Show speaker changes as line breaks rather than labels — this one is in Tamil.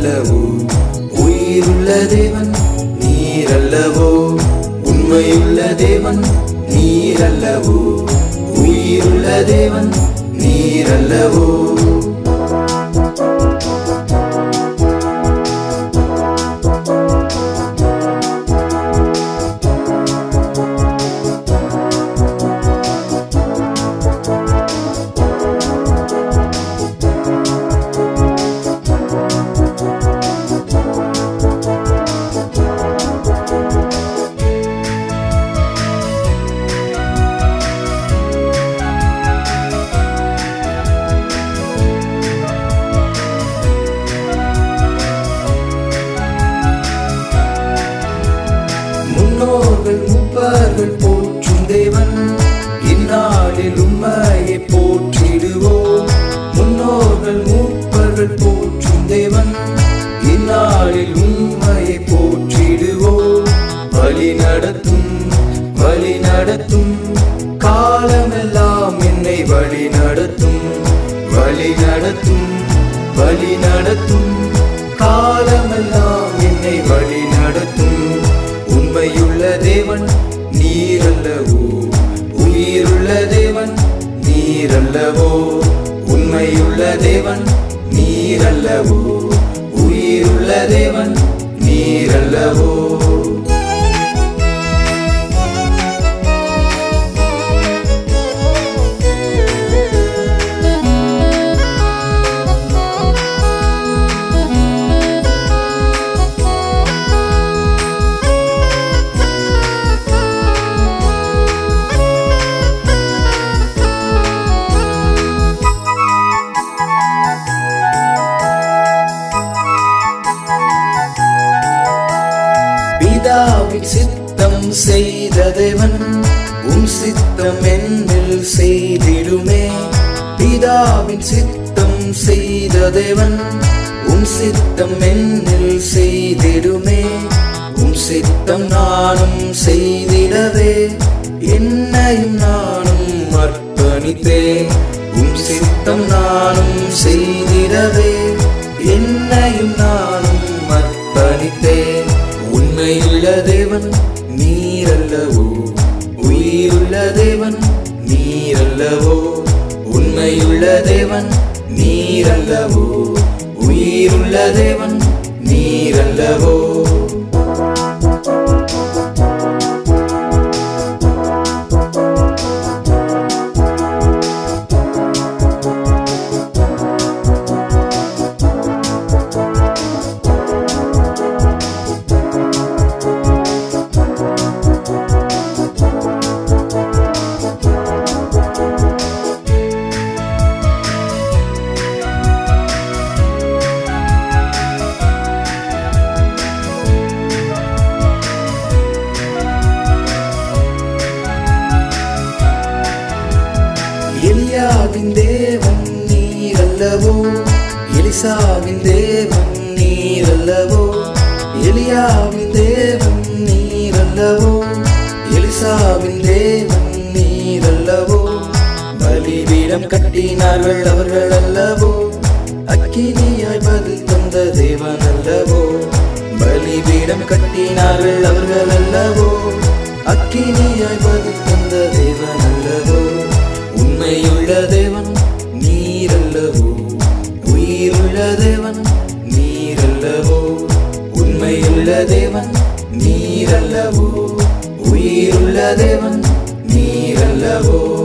நீரல்லவோ உயிருள்ள தேவன் நீரல்லவோ உண்மையுள்ள தேவன் நீரல்லவோ உயிருள்ள தேவன் நீரல்லவோ முன்னோர்கள் முப்பார்கள் போற்றும் தேவன் இந்நாளில் உண்மையை போற்றிடுவோம் முன்னோர்கள் மூப்பர்கள் போற்றும் தேவன் இந்நாளில் உண்மையை போற்றிடுவோம் வழி நடத்தும் வழி நடத்தும் காலமெல்லாம் என்னை வழி நடத்தும் வழி நடத்தும் வழி நடத்தும் காலமெல்லாம் என்னை வழி நடத்தும் உண்மையுள்ள தேவன் நீரல்லவோ உயிருள்ள தேவன் நீரல்லவோ உண்மையுள்ள தேவன் நீரல்லவோ உயிருள்ள தேவன் நீரல்லவோ பிதாவின் சித்தம் செய்த தேவன் உன் சித்தம் என்னில் செய்திடுமே பிதாவின் சித்தம் செய்த தேவன் உன் சித்தம் என்னில் செய்திடுமே உன் சித்தம் நானும் செய்திடவே என்னையும் நானும் அர்ப்பணித்தேன் உன் சித்தம் நானும் செய்திடவே என்னையும் நானும் அர்ப்பணித்தேன் உண்மையுள்ள தேவன் நீரல்லவோ உயிருள்ள தேவன் நீரல்லவோ உண்மையுள்ள தேவன் நீரல்லவோ உயிருள்ள தேவன் நீரல்லவோ எலியாவின் தேவன் நீரல்லவோ எலிசாவின் தேவன் நீரல்லவோ எலியாவின் தேவன் நீரல்லவோ எலிசாவின் தேவன் நீரல்லவோ பலிபீடம் கட்டினார்கள் அவர்கள் அல்லவோ அக்கினியாய் பதில் தந்த தேவன் அல்லவோ பலிபீடம் கட்டினார்கள் அவர்கள் அல்லவோ அக்கினியாய் பதில் தந்த தேவன் அல்லவோ உண்மையுள்ள தேவன் நீரல்லவோ உயிருள்ள தேவன் நீரல்லவோ உண்மையுள்ள தேவன் நீரல்லவோ உயிருள்ள தேவன் நீரல்லவோ